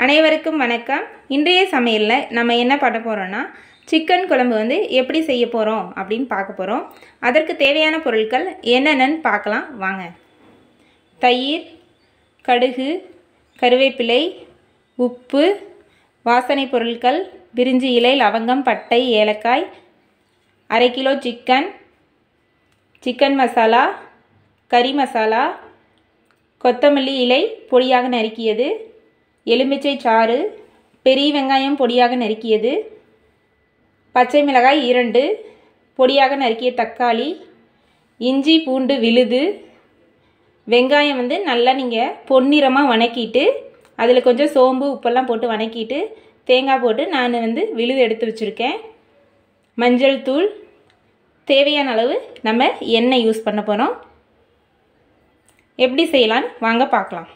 அனைவருக்கும் வணக்கம் இன்றைய சமையலில் நம்ம என்ன பண்ண போகிறோன்னா சிக்கன் குழம்பு வந்து எப்படி செய்ய போகிறோம் அப்படின்னு பார்க்க போகிறோம் அதற்கு தேவையான பொருட்கள் என்னென்னு பார்க்கலாம் வாங்க தயிர் கடுகு கருவேப்பிலை உப்பு வாசனை பொருட்கள் பிரிஞ்சி இலை லவங்கம் பட்டை ஏலக்காய் அரை கிலோ சிக்கன் சிக்கன் மசாலா கறி மசாலா கொத்தமல்லி இலை பொடியாக நறுக்கியது எலுமிச்சை சாறு பெரிய வெங்காயம் பொடியாக நறுக்கியது பச்சை மிளகாய் இரண்டு பொடியாக நறுக்கிய தக்காளி இஞ்சி பூண்டு விழுது வெங்காயம் வந்து நல்லா நீங்கள் பொன்னிறமாக வணக்கிட்டு அதில் கொஞ்சம் சோம்பு உப்பெல்லாம் போட்டு வணக்கிட்டு தேங்காய் போட்டு நான் வந்து விழுது எடுத்து வச்சுருக்கேன் மஞ்சள் தூள் தேவையான அளவு நம்ம எண்ணெய் யூஸ் பண்ண போகிறோம் எப்படி செய்யலான்னு வாங்க பார்க்கலாம்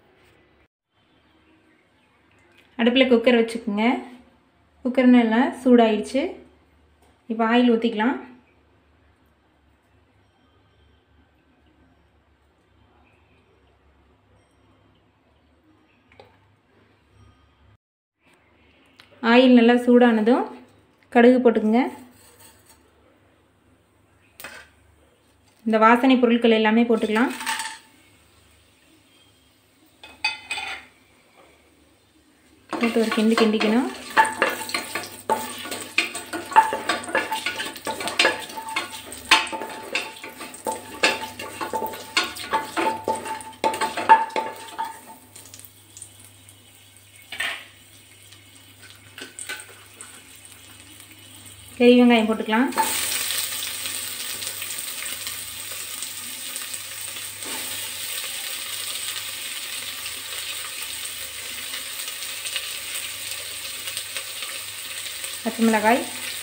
அடுப்பில் குக்கர் வச்சுக்கோங்க குக்கர் நல்லா சூடாயிடுச்சு இப்போ ஆயில் ஊற்றிக்கலாம் ஆயில் நல்லா சூடானதும் கடுகு போட்டுக்குங்க இந்த வாசனை பொருட்கள் எல்லாமே போட்டுக்கலாம் போட்டு ஒரு கிண்டி கிண்டிக்கணும் பெரிய வெங்காயம் போட்டுக்கலாம் பச்சை மிளகாய்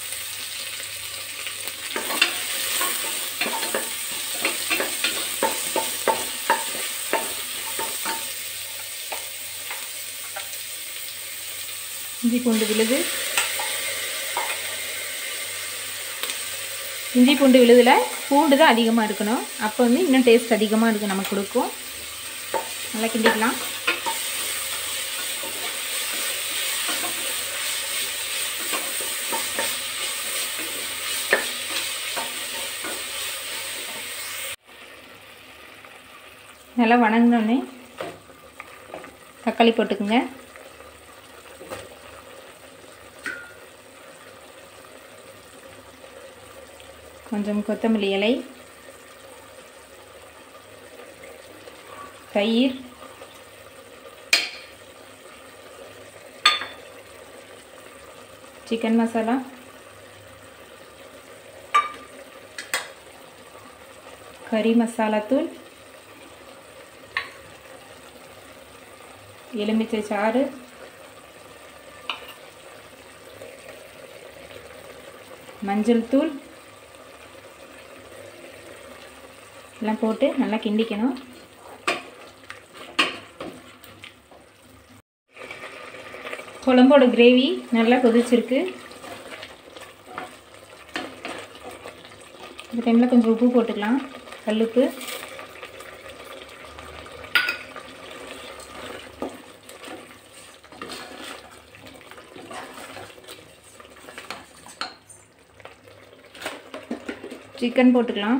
இஞ்சி பூண்டு விழுது இஞ்சி பூண்டு விழுதில் பூண்டு தான் அதிகமாக இருக்கணும் அப்போ வந்து இன்னும் டேஸ்ட் அதிகமாக இருக்கும் நமக்கு கொடுக்கும் நல்லா கிண்டிக்கலாம் நல்லா வணங்கினோடனே தக்காளி போட்டுக்குங்க கொஞ்சம் கொத்தமல்லி இலை தயிர் சிக்கன் மசாலா கறி மசாலா தூள் எலுமிச்சை சாறு மஞ்சள் தூள் எல்லாம் போட்டு நல்லா கிண்டிக்கணும் குழம்போட கிரேவி நல்லா கொதிச்சிருக்கு இந்த டைமில் கொஞ்சம் உப்பு போட்டுக்கலாம் கல்லுப்பு சிக்கன் போட்டுக்கலாம்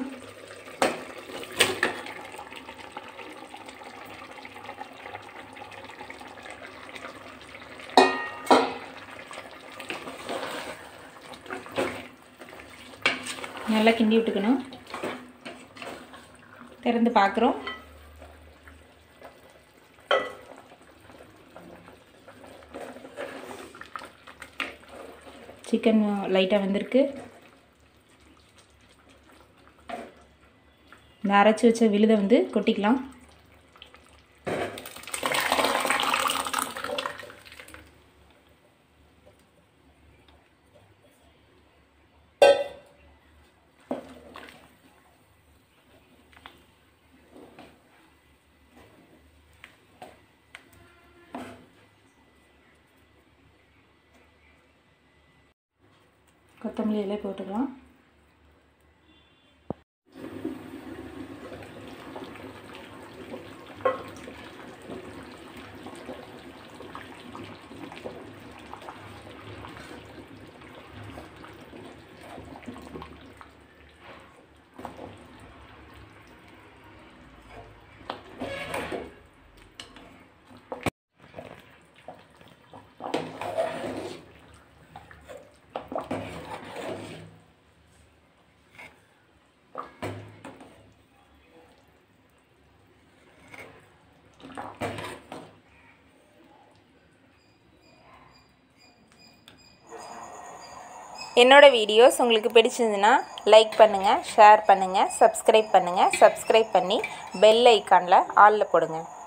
நல்லா கிண்டி விட்டுக்கணும் திறந்து பார்க்குறோம் சிக்கன் லைட்டாக வந்திருக்கு இந்த அரைச்சி வச்ச விழுதை வந்து கொட்டிக்கலாம் கொத்தமல்லி இலை போட்டுக்கலாம் என்னோடய வீடியோஸ் உங்களுக்கு பிடிச்சிருந்துன்னா லைக் பண்ணுங்கள் ஷேர் பண்ணுங்கள் சப்ஸ்கிரைப் பண்ணுங்கள் சப்ஸ்கிரைப் பண்ணி பெல் ஐக்கானில் ஆலில் போடுங்க